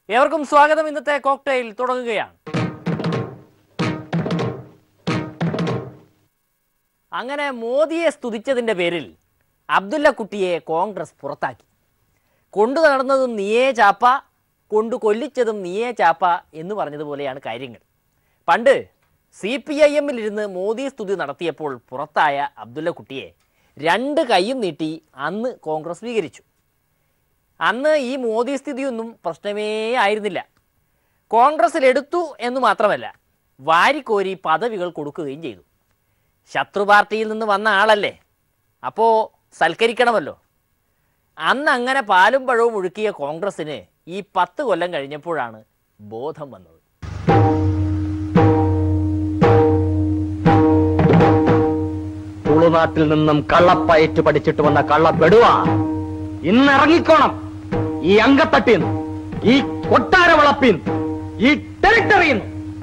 ഏവർക്കും സ്വാഗതം ഇന്നത്തെ കോക്ടെയിൽ തുടങ്ങുകയാണ് അങ്ങനെ മോദിയെ സ്തുതിച്ചതിൻ്റെ പേരിൽ അബ്ദുല്ല കുട്ടിയെ കോൺഗ്രസ് പുറത്താക്കി കൊണ്ടു നടന്നതും നീയേ ചാപ്പ കൊണ്ടു കൊല്ലിച്ചതും നീയേ ചാപ്പ എന്ന് പറഞ്ഞതുപോലെയാണ് കാര്യങ്ങൾ പണ്ട് സി പി ഐ എമ്മിലിരുന്ന് മോദി സ്തുതി നടത്തിയപ്പോൾ പുറത്തായ അബ്ദുല്ല കുട്ടിയെ രണ്ട് കൈയും നീട്ടി അന്ന് കോൺഗ്രസ് സ്വീകരിച്ചു അന്ന് ഈ മോദി സ്ഥിതിയൊന്നും പ്രശ്നമേ ആയിരുന്നില്ല കോൺഗ്രസിൽ എടുത്തു എന്ന് മാത്രമല്ല വാരിക്കോരി പദവികൾ കൊടുക്കുകയും ചെയ്തു ശത്രു പാർട്ടിയിൽ നിന്ന് വന്ന ആളല്ലേ അപ്പോൾ സൽക്കരിക്കണമല്ലോ അന്ന് അങ്ങനെ പാലും പഴവും ഒഴുക്കിയ കോൺഗ്രസ്സിന് ഈ പത്ത് കൊല്ലം കഴിഞ്ഞപ്പോഴാണ് ബോധം വന്നത് തുളുനാട്ടിൽ നിന്നും കള്ളപ്പയറ്റ് പഠിച്ചിട്ട് വന്ന കള്ളപ്പെടുവ ഇന്ന് ഇറങ്ങിക്കോണം ഈ അങ്കത്തട്ടിൽ ഈ കൊട്ടാര വളപ്പിൽ ഈ ടെറിട്ടറിയിൽ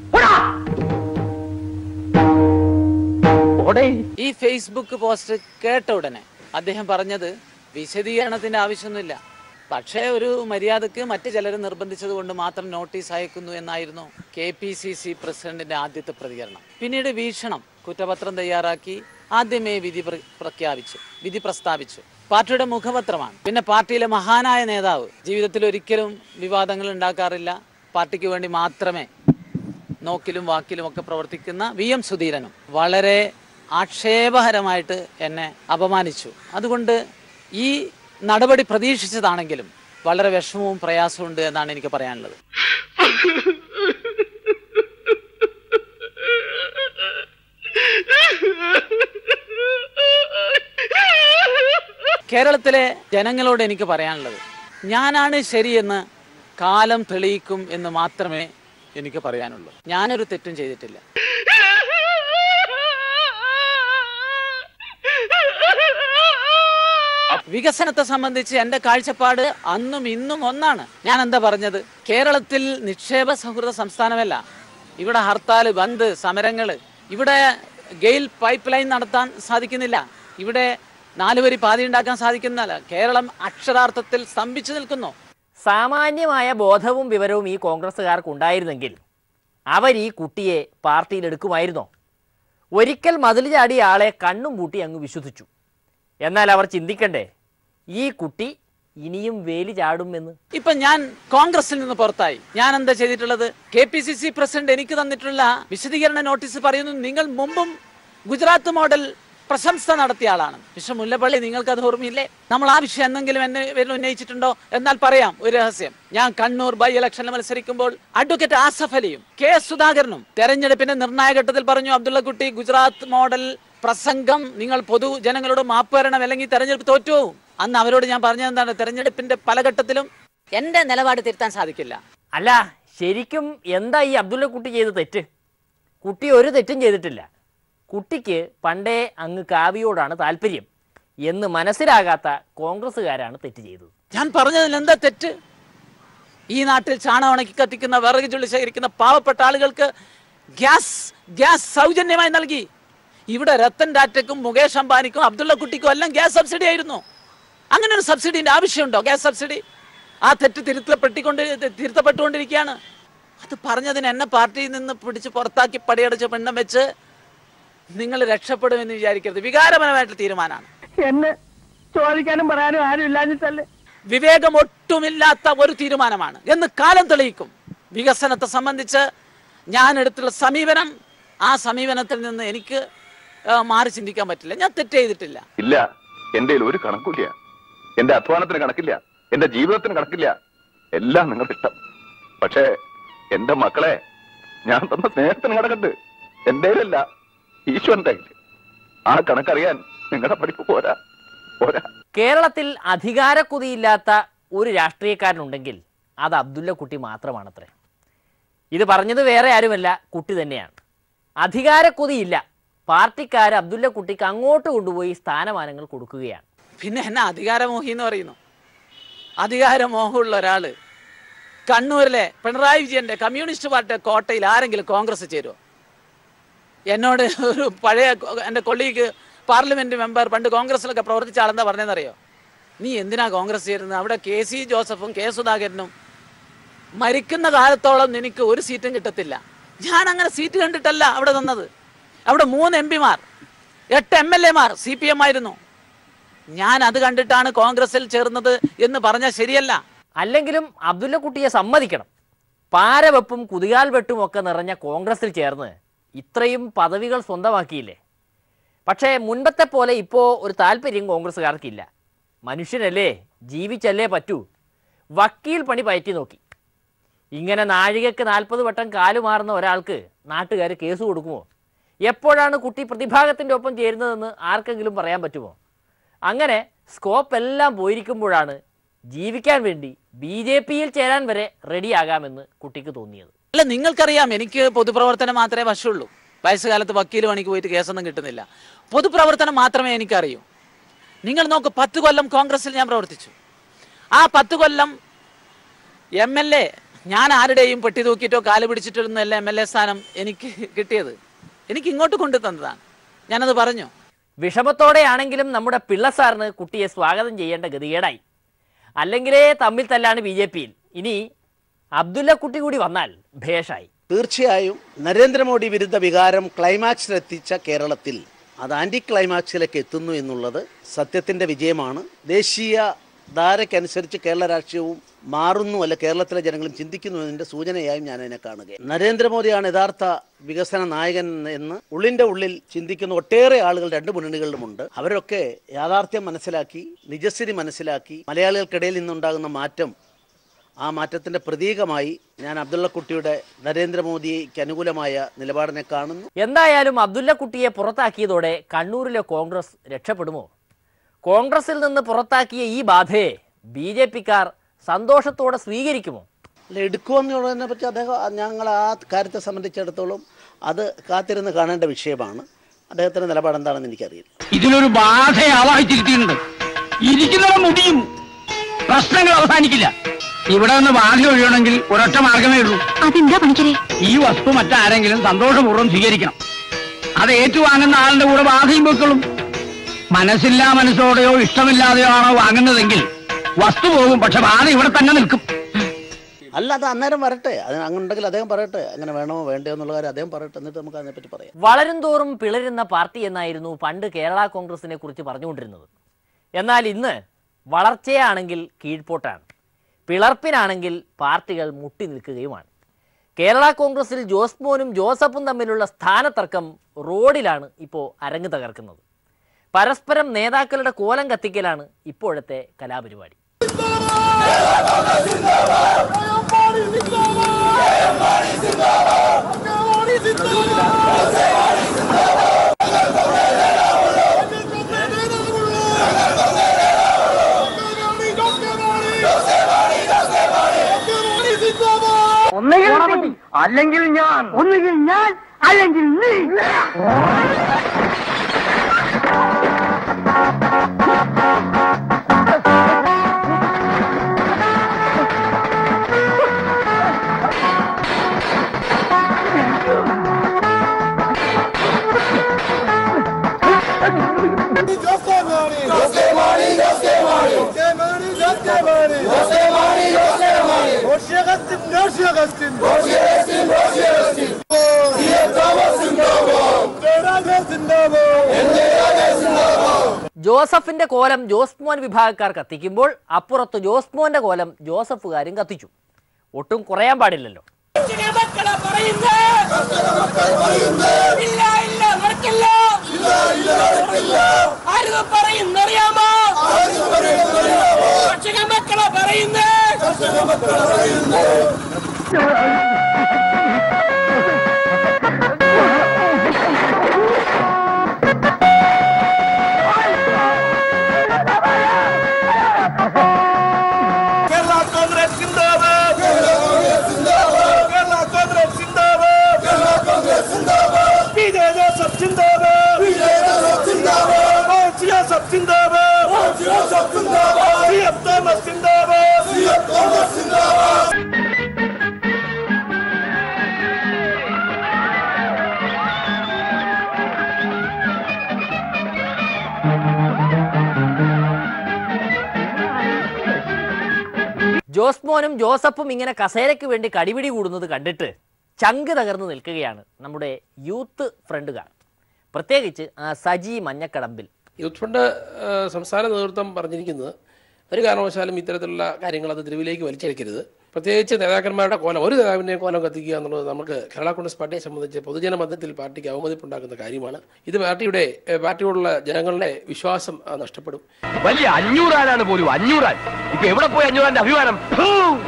ഈ ഫേസ്ബുക്ക് പോസ്റ്റ് കേട്ട ഉടനെ അദ്ദേഹം പറഞ്ഞത് വിശദീകരണത്തിന്റെ ആവശ്യമൊന്നുമില്ല പക്ഷേ ഒരു മര്യാദക്ക് മറ്റു ചിലർ നിർബന്ധിച്ചത് കൊണ്ട് മാത്രം നോട്ടീസ് അയക്കുന്നു എന്നായിരുന്നു കെ പി സി സി പ്രസിഡന്റിന്റെ ആദ്യത്തെ പ്രതികരണം പിന്നീട് വീക്ഷണം കുറ്റപത്രം തയ്യാറാക്കി ആദ്യമേ വിധി പ്ര- പ്രഖ്യാപിച്ചു വിധി പ്രസ്താവിച്ചു പാർട്ടിയുടെ മുഖപത്രമാണ് പിന്നെ പാർട്ടിയിലെ മഹാനായ നേതാവ് ജീവിതത്തിൽ ഒരിക്കലും വിവാദങ്ങൾ ഉണ്ടാക്കാറില്ല പാർട്ടിക്ക് വേണ്ടി മാത്രമേ നോക്കിലും വാക്കിലും ഒക്കെ പ്രവർത്തിക്കുന്ന വി എം സുധീരനും വളരെ ആക്ഷേപകരമായിട്ട് എന്നെ അപമാനിച്ചു അതുകൊണ്ട് ഈ നടപടി പ്രതീക്ഷിച്ചതാണെങ്കിലും വളരെ വിഷമവും പ്രയാസവും ഉണ്ട് എന്നാണ് എനിക്ക് പറയാനുള്ളത് കേരളത്തിലെ ജനങ്ങളോട് എനിക്ക് പറയാനുള്ളത് ഞാനാണ് ശരിയെന്ന് കാലം തെളിയിക്കും എന്ന് മാത്രമേ എനിക്ക് പറയാനുള്ളൂ ഞാനൊരു തെറ്റും ചെയ്തിട്ടില്ല വികസനത്തെ സംബന്ധിച്ച് എന്റെ കാഴ്ചപ്പാട് അന്നും ഇന്നും ഒന്നാണ് ഞാൻ എന്താ പറഞ്ഞത് കേരളത്തിൽ നിക്ഷേപ സൗഹൃദ സംസ്ഥാനമല്ല ഇവിടെ ഹർത്താൽ ബന്ദ് സമരങ്ങള് ഇവിടെ ഗെയിൽ പൈപ്പ് ലൈൻ നടത്താൻ സാധിക്കുന്നില്ല ഇവിടെ നാലുവരി പാതി ഉണ്ടാക്കാൻ സാധിക്കുന്നില്ല കേരളം അക്ഷരാർത്ഥത്തിൽ സ്തംഭിച്ചു നിൽക്കുന്നു സാമാന്യമായ ബോധവും വിവരവും ഈ കോൺഗ്രസ്സുകാർക്ക് ഉണ്ടായിരുന്നെങ്കിൽ അവർ ഈ കുട്ടിയെ പാർട്ടിയിലെടുക്കുമായിരുന്നോ ഒരിക്കൽ മതിൽ ചാടിയ ആളെ കണ്ണും പൂട്ടി അങ്ങ് വിശ്വസിച്ചു എന്നാൽ അവർ ചിന്തിക്കണ്ടേ ഈ കുട്ടി ഇനിയും വേലി ചാടുമെന്ന് ഇപ്പൊ ഞാൻ കോൺഗ്രസിൽ നിന്ന് പുറത്തായി ഞാൻ എന്താ ചെയ്തിട്ടുള്ളത് K P C C president എനിക്ക് തന്നിട്ടുള്ള വിശദീകരണ നോട്ടീസ് പറയുന്നു നിങ്ങൾ മുമ്പും ഗുജറാത്ത് മോഡൽ പ്രശംസ നടത്തിയ ആളാണ് മിസ്റ്റർ മുല്ലപ്പള്ളി നിങ്ങൾക്ക് അത് ഓർമ്മയില്ലേ നമ്മൾ ആ വിഷയം എന്തെങ്കിലും എന്നെ പേരിൽ ഉന്നയിച്ചിട്ടുണ്ടോ എന്നാൽ പറയാം ഒരു രഹസ്യം ഞാൻ കണ്ണൂർ ബൈ ഇലക്ഷനിൽ മത്സരിക്കുമ്പോൾ അഡ്വക്കേറ്റ് ആസഫ് അലിയും കെ എസ് സുധാകരനും തെരഞ്ഞെടുപ്പിന്റെ നിർണായക ഘട്ടത്തിൽ പറഞ്ഞു അബ്ദുള്ള കുട്ടി ഗുജറാത്ത് മോഡൽ പ്രസംഗം നിങ്ങൾ പൊതുജനങ്ങളോട് മാപ്പ് വരണം അല്ലെങ്കിൽ തെരഞ്ഞെടുപ്പ് തോറ്റു പോകും. അന്ന് അവരോട് ഞാൻ പറഞ്ഞത് എന്താണ് തെരഞ്ഞെടുപ്പിന്റെ പല ഘട്ടത്തിലും എന്റെ നിലപാട് തിരുത്താൻ സാധിക്കില്ല അല്ല ശരിക്കും എന്താ ഈ അബ്ദുള്ള കുട്ടി ചെയ്ത തെറ്റ് കുട്ടി ഒരു തെറ്റും ചെയ്തിട്ടില്ല കുട്ടിക്ക് പണ്ടേ അങ്ങ് കാവ്യയോടാണ് താല്പര്യം എന്ന് മനസ്സിലാകാത്ത കോൺഗ്രസ്സുകാരാണ് തെറ്റ് ചെയ്തത് ഞാൻ പറഞ്ഞതിൽ എന്താ തെറ്റ് ഈ നാട്ടിൽ ചാണകം ഉണക്കി കത്തിക്കുന്ന വിറക് ചുള്ളി ശേഖരിക്കുന്ന പാവപ്പെട്ട ആളുകൾക്ക് ഗ്യാസ് ഗ്യാസ് സൗജന്യമായി നൽകി ഇവിടെ രത്തൻ ടാറ്റയ്ക്കും മുകേഷ് അംബാനിക്കും അബ്ദുള്ള കുട്ടിക്കും എല്ലാം ഗ്യാസ് സബ്സിഡി ആയിരുന്നു അങ്ങനെ ഒരു സബ്സിഡിന്റെ ആവശ്യമുണ്ടോ ഗ്യാസ് സബ്സിഡി ആ തെറ്റ് തിരുത്തപ്പെട്ടിക്കൊണ്ട് തിരുത്തപ്പെട്ടുകൊണ്ടിരിക്കുകയാണ് അത് പറഞ്ഞതിന് എന്നെ പാർട്ടിയിൽ നിന്ന് പിടിച്ച് പുറത്താക്കി പടിയടച്ച് പെണ്ണം വെച്ച് നിങ്ങൾ രക്ഷപ്പെടുമെന്ന് വിചാരിക്കരുത് വികാരപരമായിട്ടുള്ള തീരുമാനമാണ് എന്നെ ചോദിക്കാനും പറയാനും ആരും ഇല്ലാഞ്ഞിട്ടല്ലേ വിവേകം ഒട്ടുമില്ലാത്ത ഒരു തീരുമാനമാണ് എന്ന് കാലം തെളിയിക്കും വികസനത്തെ സംബന്ധിച്ച് ഞാൻ എടുത്തുള്ള സമീപനം ആ സമീപനത്തിൽ നിന്ന് എനിക്ക് ആ, മാറി ചിന്തിക്കാൻ പറ്റില്ല ഞാൻ തെറ്റ് ചെയ്തിട്ടില്ല ഇല്ല എന്റെ കയ്യിൽ ഒരു കണക്കില്ല എന്റെ അധ്വാനത്തിന് കണക്കില്ല എന്റെ ജീവിതത്തിന് കണക്കില്ല എല്ലാം നിങ്ങളുടെ ഇഷ്ടം പക്ഷേ എന്റെ മക്കളെ ഞാൻ തന്ന സ്നേഹത്തിന് കണക്കുണ്ട് എന്റെ കയ്യിലല്ല ഈശ്വരന്റെ കയ്യിൽ ആ കണക്കറിയാൻ നിങ്ങളുടെ പഠിപ്പ് പോരാ പോരാ കേരളത്തിൽ അധികാരക്കുതിയില്ലാത്ത ഒരു രാഷ്ട്രീയക്കാരനുണ്ടെങ്കിൽ അത് അബ്ദുല്ല കുട്ടി മാത്രമാണത്രേ ഇത് പറഞ്ഞത് വേറെ ആരുമല്ല കുട്ടി തന്നെയാണ് അധികാരക്കുതിയില്ല പാർട്ടിക്കാർ അബ്ദുല്ല കുട്ടിക്ക് അങ്ങോട്ട് കൊണ്ടുപോയി സ്ഥാനമാനങ്ങൾ കൊടുക്കുകയാണ് പിന്നെ എന്നെ അധികാരമോഹി എന്ന് പറയുന്നു അധികാരമോഹമുള്ള ഒരാള് കണ്ണൂരിലെ പിണറായി വിജയന്റെ കമ്മ്യൂണിസ്റ്റ് പാർട്ടി കോട്ടയിൽ ആരെങ്കിലും കോൺഗ്രസ് ചേരുമോ എന്നോട് ഒരു പഴയ കൊ- എൻ്റെ കൊളീഗ് പാർലമെന്റ് മെമ്പർ പണ്ട് കോൺഗ്രസിലൊക്കെ പ്രവർത്തിച്ച ആളെന്താ പറഞ്ഞതെന്നറിയോ നീ എന്തിനാ കോൺഗ്രസ് ചേരുന്നത് അവിടെ കെ സി ജോസഫും കെ സുധാകരനും മരിക്കുന്ന കാലത്തോളം നിനക്ക് ഒരു സീറ്റും കിട്ടത്തില്ല ഞാൻ അങ്ങനെ സീറ്റ് കണ്ടിട്ടല്ല അവിടെ നിന്നത് അവിടെ മൂന്ന് എം പിമാർ എട്ട് എം എൽ എമാർ സി പി എം ആയിരുന്നു ഞാൻ അത് കണ്ടിട്ടാണ് കോൺഗ്രസിൽ ചേർന്നത് എന്ന് പറഞ്ഞാൽ ശരിയല്ല അല്ലെങ്കിലും അബ്ദുല്ല കുട്ടിയെ സമ്മതിക്കണം പാരവെപ്പും കുതികാൽ വെട്ടും ഒക്കെ നിറഞ്ഞ കോൺഗ്രസിൽ ചേർന്ന് ഇത്രയും പദവികൾ സ്വന്തമാക്കിയില്ലേ പക്ഷേ മുൻപത്തെ പോലെ ഇപ്പോൾ ഒരു താല്പര്യം കോൺഗ്രസ്സുകാർക്കില്ല മനുഷ്യനല്ലേ ജീവിച്ചല്ലേ പറ്റൂ വക്കീൽ പണി പയറ്റി നോക്കി ഇങ്ങനെ നാഴികക്ക് നാൽപ്പത് വട്ടം കാലുമാറുന്ന ഒരാൾക്ക് നാട്ടുകാർ കേസ് കൊടുക്കുമോ എപ്പോഴാണ് കുട്ടി പ്രതിഭാഗത്തിൻ്റെ ഒപ്പം ചേരുന്നതെന്ന് ആർക്കെങ്കിലും പറയാൻ പറ്റുമോ അങ്ങനെ സ്കോപ്പ് എല്ലാം പോയിരിക്കുമ്പോഴാണ് ജീവിക്കാൻ വേണ്ടി ബി ജെ പിയിൽ ചേരാൻ വരെ റെഡിയാകാമെന്ന് കുട്ടിക്ക് തോന്നിയത് അല്ല നിങ്ങൾക്കറിയാം എനിക്ക് പൊതുപ്രവർത്തനം മാത്രമേ വശമുള്ളൂ വയസ്സുകാലത്ത് വക്കീൽ പണിക്ക് പോയിട്ട് കേസൊന്നും കിട്ടുന്നില്ല പൊതുപ്രവർത്തനം മാത്രമേ എനിക്കറിയൂ നിങ്ങൾ നോക്ക് പത്ത് കൊല്ലം കോൺഗ്രസിൽ ഞാൻ പ്രവർത്തിച്ചു ആ പത്ത് കൊല്ലം എം എൽ എ ഞാൻ ആരുടെയും പെട്ടി തൂക്കിയിട്ടോ കാല് പിടിച്ചിട്ടൊന്നുമല്ല എം എൽ എ സ്ഥാനം എനിക്ക് കിട്ടിയത് എനിക്ക് ഇങ്ങോട്ട് കൊണ്ടു തന്നതാണ് ഞാനത് പറഞ്ഞു വിഷമത്തോടെയാണെങ്കിലും നമ്മുടെ പിള്ള സാറിന് കുട്ടിയെ സ്വാഗതം ചെയ്യേണ്ട ഗതികേടായി അല്ലെങ്കിലേ തമ്മിൽ തല്ലാണ് ബി ജെ പിയിൽ ഇനി അബ്ദുല്ല കുട്ടി കൂടി വന്നാൽ ഭേഷായി തീർച്ചയായും നരേന്ദ്രമോദി വിരുദ്ധ വികാരം ക്ലൈമാക്സിലെത്തിച്ച കേരളത്തിൽ അത് ആന്റി ക്ലൈമാക്സിലേക്ക് എത്തുന്നു എന്നുള്ളത് സത്യത്തിന്റെ വിജയമാണ് ദേശീയ ധാരയ്ക്കനുസരിച്ച് കേരള രാഷ്ട്രീയവും മാറുന്നു അല്ല കേരളത്തിലെ ജനങ്ങളും ചിന്തിക്കുന്നു എന്നതിന്റെ സൂചനയായും ഞാൻ അതിനെ കാണുകയാണ് നരേന്ദ്രമോദിയാണ് യഥാർത്ഥ വികസന നായകൻ എന്ന് ഉള്ളിന്റെ ഉള്ളിൽ ചിന്തിക്കുന്ന ഒട്ടേറെ ആളുകൾ രണ്ട് മുന്നണികളിലുമുണ്ട് അവരൊക്കെ യാഥാർത്ഥ്യം മനസ്സിലാക്കി നിജസ്ഥിതി മനസ്സിലാക്കി മലയാളികൾക്കിടയിൽ നിന്നുണ്ടാകുന്ന മാറ്റം ആ മാറ്റത്തിന്റെ പ്രതീകമായി ഞാൻ അബ്ദുള്ളക്കുട്ടിയുടെ നരേന്ദ്രമോദിക്ക് അനുകൂലമായ നിലപാടിനെ കാണുന്നു എന്തായാലും അബ്ദുല്ല കുട്ടിയെ പുറത്താക്കിയതോടെ കണ്ണൂരിലെ കോൺഗ്രസ് രക്ഷപ്പെടുമോ കോൺഗ്രസിൽ നിന്ന് പുറത്താക്കിയ ഈ ബാധയെ ബി ജെ പിക്കാർ സന്തോഷത്തോടെ സ്വീകരിക്കുമോ അല്ല എടുക്കുമെന്നുള്ളതിനെ പറ്റി അദ്ദേഹം ഞങ്ങൾ ആ കാര്യത്തെ സംബന്ധിച്ചിടത്തോളം അത് കാത്തിരുന്ന് കാണേണ്ട വിഷയമാണ് അദ്ദേഹത്തിന്റെ നിലപാട് എന്താണെന്ന് എനിക്കറിയില്ല ഇതിലൊരു ബാധയെ ആവാഹിച്ചിരിക്കുന്നുണ്ട് ഇരിക്കുന്നവ മുടിയും പ്രശ്നങ്ങൾ അവസാനിക്കില്ല ഇവിടെ നിന്ന് ബാധ ഒഴിയണമെങ്കിൽ ഒരൊറ്റ മാർഗമേ ഉള്ളൂ അതെന്താ പണിക്കരെ ഈ വസ്തു മറ്റാരെങ്കിലും സന്തോഷപൂർവ്വം സ്വീകരിക്കണം അത് ഏറ്റുവാങ്ങുന്ന ആളുടെ കൂടെ ബാധയും വെക്കളും മനസ്സില്ലാ മനസ്സോടെയോ ഇഷ്ടമില്ലാതെയോ ആണോ വാങ്ങുന്നതെങ്കിൽ വസ്തു പോകും പക്ഷെ ബാധ ഇവിടെ തന്നെ നിൽക്കും അല്ല അത് അന്നേരം വരട്ടെ അത് അങ്ങുണ്ടെങ്കിൽ അദ്ദേഹം പറയട്ടെ അങ്ങനെ വേണമോ വേണ്ടയോ എന്നുള്ള കാര്യം അദ്ദേഹം പറയട്ടെ എന്നിട്ട് നമുക്ക് അതിനെപ്പറ്റി പറയാം വളരും തോറും പിളരുന്ന പാർട്ടി എന്നായിരുന്നു പണ്ട് കേരള കോൺഗ്രസിനെ കുറിച്ച് പറഞ്ഞുകൊണ്ടിരുന്നത് എന്നാൽ ഇന്ന് വളർച്ചയാണെങ്കിൽ കീഴ്പോട്ടാണ് പിളർപ്പിനാണെങ്കിൽ പാർട്ടികൾ മുട്ടി നിൽക്കുകയുമാണ് കേരള കോൺഗ്രസിൽ ജോസ്മോനും ജോസഫും തമ്മിലുള്ള സ്ഥാനത്തർക്കം റോഡിലാണ് ഇപ്പോൾ അരങ്ങ് തകർക്കുന്നത് പരസ്പരം നേതാക്കളുടെ കോലം കത്തിക്കലാണ് ഇപ്പോഴത്തെ കലാപരിപാടി അല്ലെങ്കിൽ ഞാൻ ഒന്നുകിൽ ഞാൻ അല്ലെങ്കിൽ നീ ജോസഫിന്റെ കോലം ജോസ്മോൻ വിഭാഗക്കാർ കത്തിക്കുമ്പോൾ അപ്പുറത്ത് ജോസ്മോന്റെ കോലം ജോസഫുകാരും കത്തിച്ചു ഒട്ടും കുറയാൻ പാടില്ലല്ലോ കൊച്ചിനെ മക്കളെ പറയുന്നേ ഇല്ല ഇല്ല നടക്കില്ല ആരും പറയുന്നറിയാമോ കർഷക മക്കളെ പറയുന്നേ കേരള കോൺഗ്രസ് സിന്ദാബാദ് കേരള കോൺഗ്രസ് സിന്ദാബാദ് കേരള കോൺഗ്രസ് സിന്ദാബാദ് പി ജെ ജോസഫ് സിന്ദാബാദ് പി ജെ ജോസഫ് സിന്ദാബാദ് ഒ ജോസഫ് സിന്ദാബാദ് ഒ ജോസഫ് സിന്ദാബാദ് സി എഫ് തോമസ് സിന്ദാബാദ് സി എഫ് തോമസ് സിന്ദാബാദ് ജോസ്മോനും ജോസഫും ഇങ്ങനെ കസേരയ്ക്ക് വേണ്ടി കടിപിടി കൂടുന്നത് കണ്ടിട്ട് ചങ്ക് തകർന്നു നിൽക്കുകയാണ് നമ്മുടെ യൂത്ത് ഫ്രണ്ടുകാർ പ്രത്യേകിച്ച് ആ സജി മഞ്ഞക്കടമ്പിൽ യൂത്ത് ഫണ്ട് ആ, സംസ്ഥാന നേതൃത്വം പറഞ്ഞിരിക്കുന്നത് ഒരു കാരണവശാലും ഇത്തരത്തിലുള്ള കാര്യങ്ങൾ അത് തെരുവിലേക്ക് വലിച്ചെടുക്കരുത് പ്രത്യേകിച്ച് നേതാക്കന്മാരുടെ കോലം ഒരു നേതാവിൻ്റെയും കോലം കത്തിക്കുക എന്നുള്ളത് നമുക്ക് കേരള കോൺഗ്രസ് പാർട്ടിയെ സംബന്ധിച്ച് പൊതുജന മധ്യത്തിൽ പാർട്ടിക്ക് അവമതിപ്പുണ്ടാക്കുന്ന കാര്യമാണ് ഇത് പാർട്ടിയുടെ ഏ, പാർട്ടിയോടുള്ള ജനങ്ങളുടെ വിശ്വാസം ആ, നഷ്ടപ്പെടും വലിയ അഞ്ഞൂറാനാണ് പോലും അഞ്ഞൂറാൻ ഇപ്പൊ എവിടെ പോയി അഞ്ഞൂറാന്റെ അഭിമാനം ഫൂ!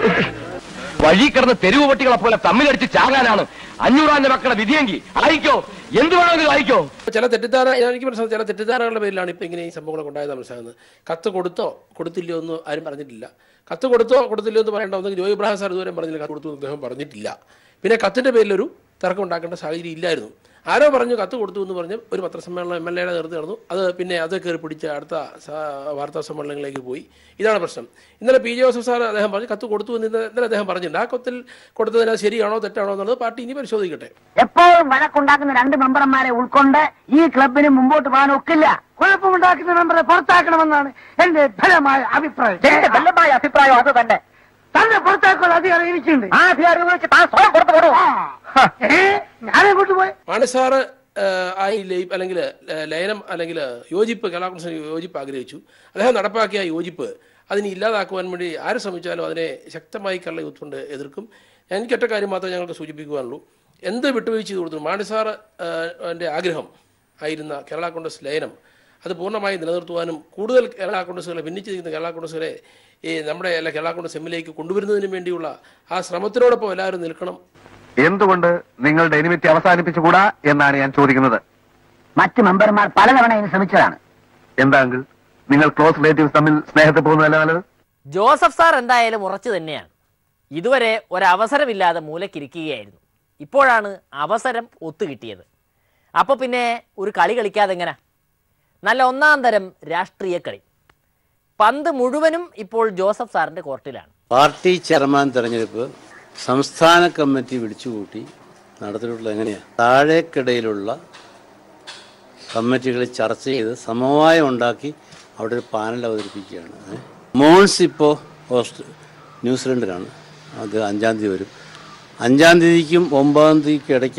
വഴി കിടന്ന് തെരുവ് പട്ടികളെ പോലെ തമ്മിലടിച്ച് ചാകാനാണ് അഞ്ഞൂറാന്റെ മക്കളെ വിധിയെങ്കിൽ ആയിക്കോ എന്ത് വേണമെങ്കിലും ആയിക്കോ ചില തെറ്റിദ്ധാരണ എനിക്ക് മനസ്സിലാവും ചില തെറ്റിദ്ധാരണകളുടെ പേരിലാണ് ഇപ്പോൾ ഇങ്ങനെ ഈ സംഭവങ്ങളൊക്കെ ഉണ്ടായത് മനസ്സിലാകുന്നത് കത്ത് കൊടുത്തോ കൊടുത്തില്ലയോ എന്ന് ആരും പറഞ്ഞിട്ടില്ല കത്ത് കൊടുത്തോ കൊടുത്തില്ലയോ എന്ന് പറയേണ്ട ഒന്നെങ്കിൽ ജോയി ഇബ്രാഹിം സാർ ഇതുവരെ പറഞ്ഞില്ല കത്ത് കൊടുത്തു എന്ന് അദ്ദേഹം പറഞ്ഞിട്ടില്ല പിന്നെ കത്തിൻ്റെ പേരിലൊരു തർക്കം ഉണ്ടാക്കേണ്ട സാഹചര്യം ഇല്ലായിരുന്നു ആരോ പറഞ്ഞു കത്ത് കൊടുത്തു എന്ന് പറഞ്ഞ് ഒരു പത്രസമ്മേളനം എം എൽ എയുടെ നേതൃത്വം നടന്നു അത് പിന്നെ അത് കയറി പിടിച്ച് അടുത്ത സ- വാർത്താ സമ്മേളനങ്ങളിലേക്ക് പോയി ഇതാണ് പ്രശ്നം ഇന്നലെ പി ജെ ജോസഫ് സാർ അദ്ദേഹം പറഞ്ഞു കത്ത് കൊടുത്തു എന്ന് ഇന്നലെ ഇന്നലെ അദ്ദേഹം പറഞ്ഞിട്ടുണ്ട് ആ കത്തിൽ കൊടുത്തതിന് അത് ശരിയാണോ തെറ്റാണോ എന്നുള്ളത് പാർട്ടി ഇനി പരിശോധിക്കട്ടെ എപ്പോഴും വഴക്കുണ്ടാക്കുന്ന രണ്ട് മെമ്പർമാരെ ഉൾക്കൊണ്ട് ഈ ക്ലബിന് മുമ്പോട്ട് പോകാൻ ഒക്കില്ല കുഴപ്പമുണ്ടാക്കുന്ന മെമ്പറെ പുറത്താക്കണമെന്നാണ് എന്റെ ഫലമായ അഭിപ്രായം എന്റെ ഫലമായ അഭിപ്രായം അത് തന്നെ തന്നെ പുറത്താക്കാൻ അധികാരം എനിക്കുണ്ട് ആ അധികാരം ഉപയോഗിച്ച് താൻ സ്വയം പുറത്തു കൊടുക്കും ഞാനെങ്ങോട്ട് പോയി മാണിസാറ് ആയി ലയി അല്ലെങ്കിൽ ലയനം അല്ലെങ്കിൽ യോജിപ്പ് കേരള കോൺഗ്രസ് യോജിപ്പ് ആഗ്രഹിച്ചു അദ്ദേഹം നടപ്പാക്കിയ യോജിപ്പ് അതിനെ ഇല്ലാതാക്കുവാൻ വേണ്ടി ആര് ശ്രമിച്ചാലും അതിനെ ശക്തമായി കേരള യൂത്ത് ഫണ്ട് എതിർക്കും എനിക്ക് ഒറ്റ കാര്യം മാത്രമേ ഞങ്ങൾക്ക് സൂചിപ്പിക്കുവാനുള്ളൂ എന്ത് വിട്ടുവീഴ്ച ചെയ്ത് കൊടുത്തു മാണിസാർ എൻ്റെ ആഗ്രഹം ആയിരുന്ന കേരള കോൺഗ്രസ് ലയനം അത് പൂർണ്ണമായി നിലനിർത്തുവാനും കൂടുതൽ കേരള കോൺഗ്രസുകളെ ഭിന്നിച്ച് നിൽക്കുന്ന കേരള കോൺഗ്രസുകളെ ഈ നമ്മുടെ അല്ല കേരള കോൺഗ്രസ് എമ്മിലേക്ക് കൊണ്ടുവരുന്നതിന് വേണ്ടിയുള്ള ആ ശ്രമത്തിനോടൊപ്പം എല്ലാവരും നിൽക്കണം എന്തുകൊണ്ട് നിങ്ങളുടെ എനിമിറ്റി അവസാനിപ്പിച്ചുകൂടാ എന്നാണ് ഞാൻ ചോദിക്കുന്നത് മറ്റ് മെമ്പർമാർ പലതവണ ഇതിന് ശ്രമിച്ചതാണ് എന്താ അങ്കിൾ നിങ്ങൾ ക്ലോസ് റിലേറ്റീവ്സ് തമ്മിൽ സ്നേഹത്തിൽ പോകുന്നതല്ല നല്ലത് ജോസഫ് സാർ എന്തായാലും ഉറച്ചു തന്നെയാണ് ഇതുവരെ ഒരവസരമില്ലാതെ മൂലക്കിരിക്കുകയായിരുന്നു ഇപ്പോഴാണ് അവസരം ഒത്തുകിട്ടിയത് അപ്പോൾ പിന്നെ ഒരു കളി കളിക്കാതെ എങ്ങനെ നല്ല ഒന്നാം തരം രാഷ്ട്രീയ കളി പന്ത് മുഴുവനും ഇപ്പോൾ ജോസഫ് സാറിൻ്റെ കോർട്ടിലാണ് പാർട്ടി ചെയർമാൻ തെരഞ്ഞെടുപ്പ് സംസ്ഥാന കമ്മിറ്റി വിളിച്ചുകൂട്ടി നടത്തിയിട്ടുള്ളത് എങ്ങനെയാണ് താഴേക്കിടയിലുള്ള കമ്മിറ്റികൾ ചർച്ച ചെയ്ത് സമവായം ഉണ്ടാക്കി അവിടെ ഒരു പാനൽ അവതരിപ്പിക്കുകയാണ് ഏ. മോൺസ് ഇപ്പോൾ ഓസ്റ്റ് ന്യൂസിലൻഡിലാണ് അത് അഞ്ചാം തീയതി വരും അഞ്ചാം തീയതിക്കും ഒമ്പതാം തീയതിക്കും ഇടയ്ക്ക്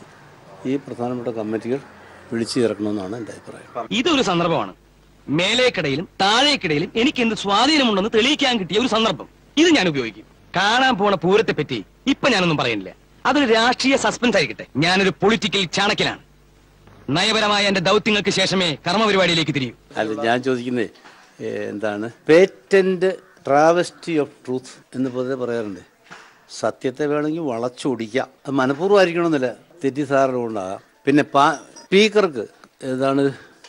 ഈ പ്രധാനപ്പെട്ട കമ്മിറ്റികൾ വിളിച്ചു ചേർക്കണമെന്നാണ് എൻ്റെ അഭിപ്രായം ഇതൊരു സന്ദർഭമാണ് മേലേക്കിടയിലും താഴേക്കിടയിലും എനിക്ക് എന്ത് സ്വാധീനമുണ്ടെന്ന് തെളിയിക്കാൻ കിട്ടിയ ഒരു സന്ദർഭം ഇത് ഞാൻ ഉപയോഗിക്കും കാണാൻ പോണ പൂരത്തെ പറ്റി ഇപ്പൊ ഞാനൊന്നും പറയുന്നില്ല അതൊരു രാഷ്ട്രീയ സസ്പെൻസ് ആയിരിക്കട്ടെ ഞാനൊരു പൊളിറ്റിക്കൽ ചാണക്യനാണ് നയപരമായ എന്റെ ദൗത്യങ്ങൾക്ക് ശേഷമേ കർമ്മപരിപാടിയിലേക്ക് തിരിയൂ അല്ല ഞാൻ ചോദിക്കുന്നത് എന്താണ് പേറ്റന്റ് ട്രാവസ്റ്റി ഓഫ് ട്രൂത്ത് എന്ന് പൊതുവെ പറയാറുണ്ട് സത്യത്തെ വേണമെങ്കിൽ വളച്ചൊടിക്കാം അത് മനഃപൂർവ്വമായിരിക്കണമെന്നില്ല തെറ്റിദ്ധാരണ കൊണ്ടാകാം പിന്നെ പാ സ്പീക്കർക്ക് ഏതാണ്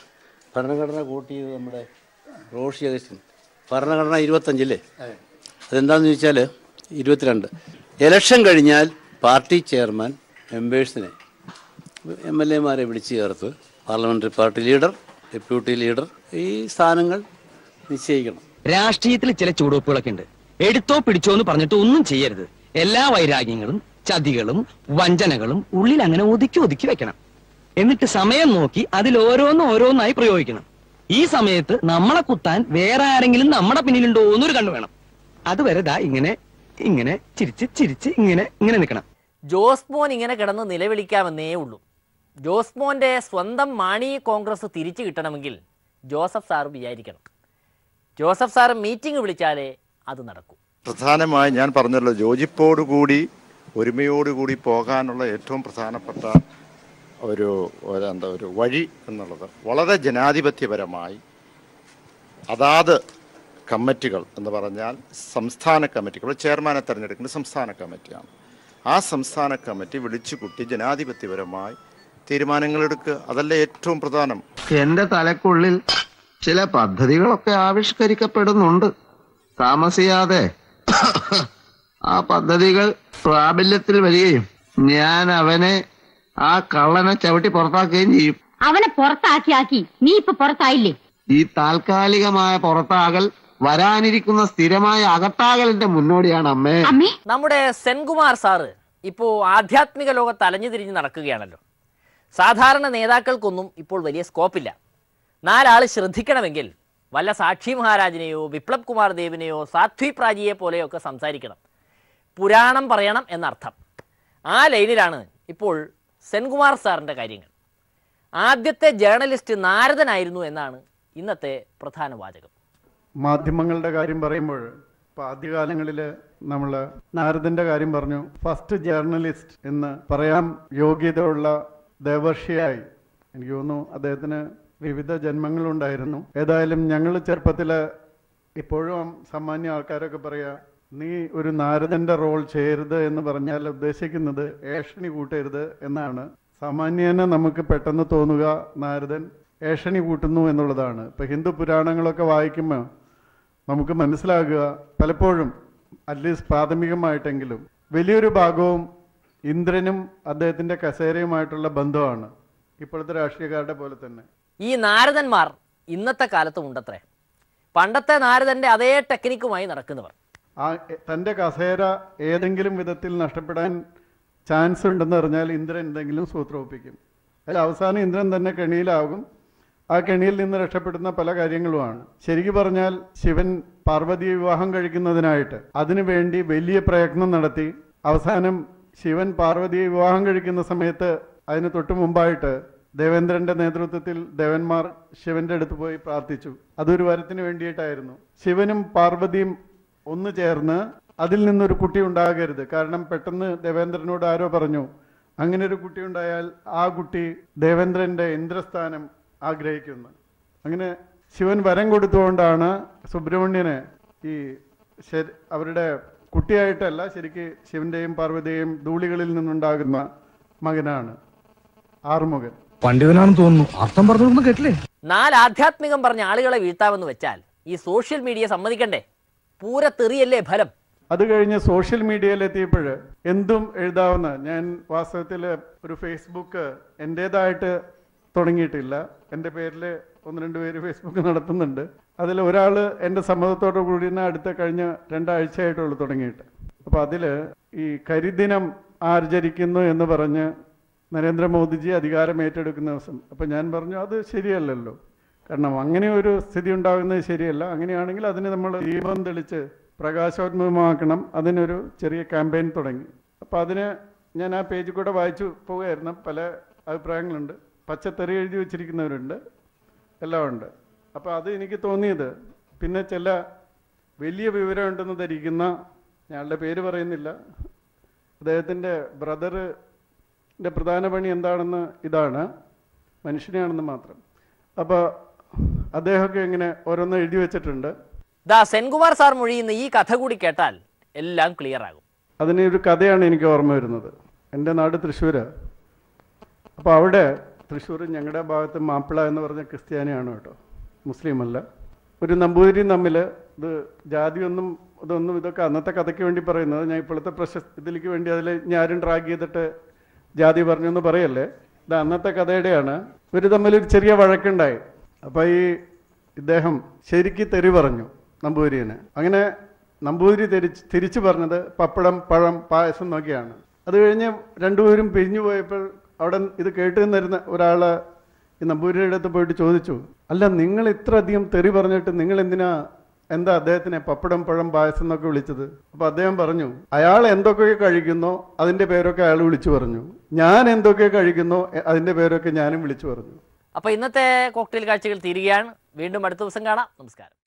ഭരണഘടന കൂട്ടി ചെയ്ത് നമ്മുടെ റോഷി അഗസ്റ്റിൻ ഭരണഘടന ഇരുപത്തഞ്ചല്ലേ അതെന്താണെന്ന് ചോദിച്ചാൽ ഇരുപത്തിരണ്ട് ഇലക്ഷൻ കഴിഞ്ഞാൽ പാർട്ടി ചെയർമാൻ മെമ്പേഴ്സിനെ എം എൽ എമാരെ വിളിച്ചു ചേർത്ത് parliamentary party leader deputy leader ഈ സ്ഥാനങ്ങൾ നിശ്ചയിക്കണം രാഷ്ട്രീയത്തിൽ ചില ചുവടുവെപ്പുകളൊക്കെ ഉണ്ട് എടുത്തോ പിടിച്ചോ എന്ന് പറഞ്ഞിട്ട് ഒന്നും ചെയ്യരുത് എല്ലാ വൈരാഗ്യങ്ങളും ചതികളും വഞ്ചനകളും ഉള്ളിൽ അങ്ങനെ ഒതുക്കി ഒതുക്കി വെക്കണം എന്നിട്ട് സമയം നോക്കി അതിൽ ഓരോന്ന് ഓരോന്നായി പ്രയോഗിക്കണം ഈ സമയത്ത് നമ്മളെ കുത്താൻ വേറെ ആരെങ്കിലും നമ്മുടെ പിന്നിലുണ്ടോ എന്നൊരു കണ്ണു വേണം അതുവരെ ദാ ഇങ്ങനെ ഇങ്ങനെ ചിരിച്ച് ചിരിച്ച് ഇങ്ങനെ ഇങ്ങനെ നിൽക്കണം ജോസ്മോൻ ഇങ്ങനെ കിടന്ന് നിലവിളിക്കാമെന്നേ ഉള്ളൂ ജോസ്മോന്റെ സ്വന്തം മാണി കോൺഗ്രസ് തിരിച്ചു കിട്ടണമെങ്കിൽ ജോസഫ് സാർ വിചാരിക്കണം ജോസഫ് സാർ മീറ്റിംഗ് വിളിച്ചാലേ അത് നടക്കൂ പ്രധാനമായി ഞാൻ പറഞ്ഞല്ലോ യോജിപ്പോടുകൂടി ഒരുമയോടുകൂടി പോകാനുള്ള ഏറ്റവും പ്രധാനപ്പെട്ട ഒരു ഒരു എന്താ ഒരു വഴി എന്നുള്ളത് വളരെ ജനാധിപത്യപരമായി അതാത് കമ്മിറ്റികൾ എന്ന് പറഞ്ഞാൽ സംസ്ഥാന കമ്മിറ്റികൾ ചെയർമാനെ തിരഞ്ഞെടുക്കുന്ന സംസ്ഥാന കമ്മിറ്റിയാണ് ആ സംസ്ഥാന കമ്മിറ്റി വിളിച്ചുകൂട്ടി ജനാധിപത്യപരമായി തീരുമാനങ്ങളെടുക്കുക അതല്ലേ ഏറ്റവും പ്രധാനം എന്റെ തലക്കുള്ളിൽ ചില പദ്ധതികളൊക്കെ ആവിഷ്കരിക്കപ്പെടുന്നുണ്ട് താമസിയാതെ ആ പദ്ധതികൾ പ്രാബല്യത്തിൽ വരികയും ഞാൻ അവനെ ആ കള്ളനെ ചവിട്ടി പുറത്താക്കുകയും ചെയ്യും അവനെ പുറത്താക്കി ആക്കി നീ ഇപ്പൊ പുറത്തായില്ലേ ഈ താൽക്കാലികമായ പുറത്താകൽ വരാനിരിക്കുന്ന സ്ഥിരമായ അകത്താകലിന്റെ മുന്നോടിയാണ് അമ്മേ അമ്മേ നമ്മുടെ സെൻകുമാർ സാറ് ഇപ്പോൾ ആധ്യാത്മിക ലോകത്ത് അലഞ്ഞു തിരിഞ്ഞ് നടക്കുകയാണല്ലോ സാധാരണ നേതാക്കൾക്കൊന്നും ഇപ്പോൾ വലിയ സ്കോപ്പില്ല നാലാൾ ശ്രദ്ധിക്കണമെങ്കിൽ വല്ല സാക്ഷി മഹാരാജിനെയോ വിപ്ലബ് കുമാർ ദേവിനെയോ സാധ്വി പ്രാജിയെ പോലെയൊക്കെ സംസാരിക്കണം പുരാണം പറയണം എന്നർത്ഥം ആ ലൈനിലാണ് ഇപ്പോൾ സെൻകുമാർ സാറിൻ്റെ കാര്യങ്ങൾ ആദ്യത്തെ ജേർണലിസ്റ്റ് നാരദനായിരുന്നു എന്നാണ് ഇന്നത്തെ പ്രധാന വാചകം മാധ്യമങ്ങളുടെ കാര്യം പറയുമ്പോൾ ഇപ്പോൾ ആദ്യകാലങ്ങളിൽ നമ്മൾ നാരദന്റെ കാര്യം പറഞ്ഞു ഫസ്റ്റ് ജേർണലിസ്റ്റ് എന്ന് പറയാൻ യോഗ്യതയുള്ള ദേവർഷിയായി എനിക്ക് തോന്നുന്നു അദ്ദേഹത്തിന് വിവിധ ജന്മങ്ങളുണ്ടായിരുന്നു ഏതായാലും ഞങ്ങൾ ചെറുപ്പത്തിൽ ഇപ്പോഴും സാമാന്യ ആൾക്കാരൊക്കെ പറയാ നീ ഒരു നാരദന്റെ റോൾ ചെയ്യരുത് എന്ന് പറഞ്ഞാൽ ഉദ്ദേശിക്കുന്നത് ഏഷണി കൂട്ടരുത് എന്നാണ് സാമാന്യേന നമുക്ക് പെട്ടെന്ന് തോന്നുക നാരദൻ ഏഷണി കൂട്ടുന്നു എന്നുള്ളതാണ് ഇപ്പൊ ഹിന്ദു പുരാണങ്ങളൊക്കെ വായിക്കുമ്പോൾ നമുക്ക് മനസ്സിലാകുക പലപ്പോഴും അറ്റ്ലീസ്റ്റ് പ്രാഥമികമായിട്ടെങ്കിലും വലിയൊരു ഭാഗവും ഇന്ദ്രനും അദ്ദേഹത്തിന്റെ കസേരയുമായിട്ടുള്ള ബന്ധമാണ് ഇപ്പോഴത്തെ രാഷ്ട്രീയക്കാരുടെ പോലെ തന്നെ ഈ നാരദന്മാർ ഇന്നത്തെ കാലത്തും ഉണ്ടത്രേ പണ്ടത്തെ നാരദന്റെ അതേ ടെക്നിക്കുമായി നടക്കുന്നവർ ആ എ- തന്റെ കസേര ഏതെങ്കിലും വിധത്തിൽ നഷ്ടപ്പെടാൻ ചാൻസ് ഉണ്ടെന്ന് പറഞ്ഞാൽ ഇന്ദ്രൻ എന്തെങ്കിലും സൂത്രമൊപ്പിക്കും അതിൽ അവസാനം ഇന്ദ്രൻ തന്നെ കെണിയിലാകും ആ കെണിയിൽ നിന്ന് രക്ഷപ്പെടുന്ന പല കാര്യങ്ങളുമാണ് ശരിക്കു പറഞ്ഞാൽ ശിവൻ പാർവതിയെ വിവാഹം കഴിക്കുന്നതിനായിട്ട് അതിനുവേണ്ടി വലിയ പ്രയത്നം നടത്തി അവസാനം ശിവൻ പാർവതിയെ വിവാഹം കഴിക്കുന്ന സമയത്ത് അതിന് തൊട്ടു മുമ്പായിട്ട് ദേവേന്ദ്രന്റെ നേതൃത്വത്തിൽ ദേവന്മാർ ശിവന്റെ അടുത്ത് പോയി പ്രാർത്ഥിച്ചു അതൊരു വരത്തിന് വേണ്ടിയിട്ടായിരുന്നു ശിവനും പാർവതിയും ഒന്ന് ചേർന്ന് അതിൽ നിന്നൊരു കുട്ടി ഉണ്ടാകരുത് കാരണം പെട്ടെന്ന് ദേവേന്ദ്രനോട് ആരോ പറഞ്ഞു അങ്ങനെ ഒരു കുട്ടി ഉണ്ടായാൽ ആ കുട്ടി ദേവേന്ദ്രന്റെ ഇന്ദ്രസ്ഥാനം ആഗ്രഹിക്കുന്നു അങ്ങനെ ശിവൻ വരം കൊടുത്തുകൊണ്ടാണ് സുബ്രഹ്മണ്യന് ഈ ശരി അവരുടെ കുട്ടിയായിട്ടല്ല ശരിക്ക് ശിവന്റെയും പാർവതിയെയും ധൂളികളിൽ നിന്നുണ്ടാകുന്ന മകനാണ് ആറുമുഖൻ പണ്ഡിതനാണെന്ന് തോന്നുന്നു അർത്ഥം പറഞ്ഞൊന്നും കേട്ടില്ലേ നാല് ആധ്യാത്മികം പറഞ്ഞ ആളുകളെ വീഴ്ത്താമെന്ന് വെച്ചാൽ ഈ സോഷ്യൽ മീഡിയ സമ്മതിക്കണ്ടേ പൂര തെറിയല്ലേ ഫലം അത് കഴിഞ്ഞ് സോഷ്യൽ മീഡിയയിൽ എത്തിയപ്പോൾ എന്തും എഴുതാവുന്ന ഞാൻ വാസ്തവത്തിൽ ഒരു ഫേസ്ബുക്ക് എൻ്റേതായിട്ട് തുടങ്ങിയിട്ടില്ല എൻ്റെ പേരിൽ ഒന്ന് രണ്ട് പേര് ഫേസ്ബുക്ക് നടത്തുന്നുണ്ട് അതിൽ ഒരാൾ എൻ്റെ സമ്മതത്തോടു കൂടി തന്നെ അടുത്ത കഴിഞ്ഞ രണ്ടാഴ്ചയായിട്ടുള്ളൂ തുടങ്ങിയിട്ട് അപ്പോൾ അതിൽ ഈ കരിദിനം ആചരിക്കുന്നു എന്ന് പറഞ്ഞ് നരേന്ദ്രമോദിജി അധികാരം ഏറ്റെടുക്കുന്ന ദിവസം അപ്പോൾ ഞാൻ പറഞ്ഞു അത് ശരിയല്ലല്ലോ കാരണം അങ്ങനെ ഒരു സ്ഥിതി ഉണ്ടാകുന്നത് ശരിയല്ല അങ്ങനെയാണെങ്കിൽ അതിന് നമ്മൾ ദീപം തെളിച്ച് പ്രകാശോന്മുഖമാക്കണം അതിനൊരു ചെറിയ ക്യാമ്പയിൻ തുടങ്ങി അപ്പോൾ അതിന് ഞാൻ ആ പേജിൽ കൂടെ വായിച്ചു പോവുകയായിരുന്നു പല അഭിപ്രായങ്ങളുണ്ട് പച്ചത്തെറി എഴുതി വെച്ചിരിക്കുന്നവരുണ്ട് എല്ലാം ഉണ്ട് അപ്പോൾ അത് എനിക്ക് തോന്നിയത് പിന്നെ ചില വലിയ വിവരമുണ്ടെന്ന് ധരിക്കുന്ന ഞങ്ങളുടെ പേര് പറയുന്നില്ല അദ്ദേഹത്തിൻ്റെ ബ്രദറിൻ്റെ പ്രധാന പണി എന്താണെന്ന് ഇതാണ് മനുഷ്യനെയാണെന്ന് മാത്രം അപ്പോൾ അദ്ദേഹമൊക്കെ ഇങ്ങനെ ഓരോന്ന് എഴുതി വെച്ചിട്ടുണ്ട് ദാ സെൻകുമാർ സാർ മൊഴിയുന്ന ഈ കഥ കൂടി കേട്ടാൽ എല്ലാം ക്ലിയർ ആകും അതിന് ഒരു കഥയാണ് എനിക്ക് ഓർമ്മ വരുന്നത് എൻ്റെ നാട് തൃശ്ശൂര് അപ്പോൾ അവിടെ തൃശ്ശൂർ ഞങ്ങളുടെ ഭാഗത്ത് മാപ്പിള എന്ന് പറഞ്ഞ ക്രിസ്ത്യാനിയാണ് കേട്ടോ മുസ്ലിം അല്ല ഒരു നമ്പൂതിരിയും തമ്മിൽ ഇത് ജാതിയൊന്നും ഇതൊന്നും ഇതൊക്കെ അന്നത്തെ കഥയ്ക്ക് വേണ്ടി പറയുന്നത് ഞാൻ ഇപ്പോഴത്തെ പ്രശസ്തി ഇതിലേക്ക് വേണ്ടി അതിൽ ഞാനും ട്രാക്ക് ചെയ്തിട്ട് ജാതി പറഞ്ഞു എന്ന് പറയല്ലേ ഇത് അന്നത്തെ കഥയുടെയാണ് ഇവർ തമ്മിൽ ഒരു ചെറിയ വഴക്കുണ്ടായി അപ്പോൾ ഈ ഇദ്ദേഹം ശരിക്ക് തെറി പറഞ്ഞു നമ്പൂതിരിന് അങ്ങനെ നമ്പൂതിരി തിരിച്ച് തിരിച്ചു പറഞ്ഞത് പപ്പടം പഴം പായസം എന്നൊക്കെയാണ് അത് കഴിഞ്ഞ് രണ്ടുപേരും പിരിഞ്ഞു പോയപ്പോൾ അവിടെ ഇത് കേട്ട് നിന്നിരുന്ന ഒരാൾ ഈ നമ്പൂതിരിയുടെ അടുത്ത് പോയിട്ട് ചോദിച്ചു അല്ല നിങ്ങൾ ഇത്ര അധികം തെറി പറഞ്ഞിട്ട് നിങ്ങൾ എന്തിനാ എന്താ അദ്ദേഹത്തിനെ പപ്പടം പഴം പായസം എന്നൊക്കെ വിളിച്ചത് അപ്പൊ അദ്ദേഹം പറഞ്ഞു അയാൾ എന്തൊക്കെ കഴിക്കുന്നോ അതിന്റെ പേരൊക്കെ അയാൾ വിളിച്ചു പറഞ്ഞു ഞാൻ എന്തൊക്കെ കഴിക്കുന്നോ എ- അതിന്റെ പേരൊക്കെ ഞാനും വിളിച്ചു പറഞ്ഞു അപ്പോൾ ഇന്നത്തെ കോക്ടെയിൽ കാഴ്ചകൾ തീരുകയാണ് വീണ്ടും അടുത്ത ദിവസം കാണാം നമസ്കാരം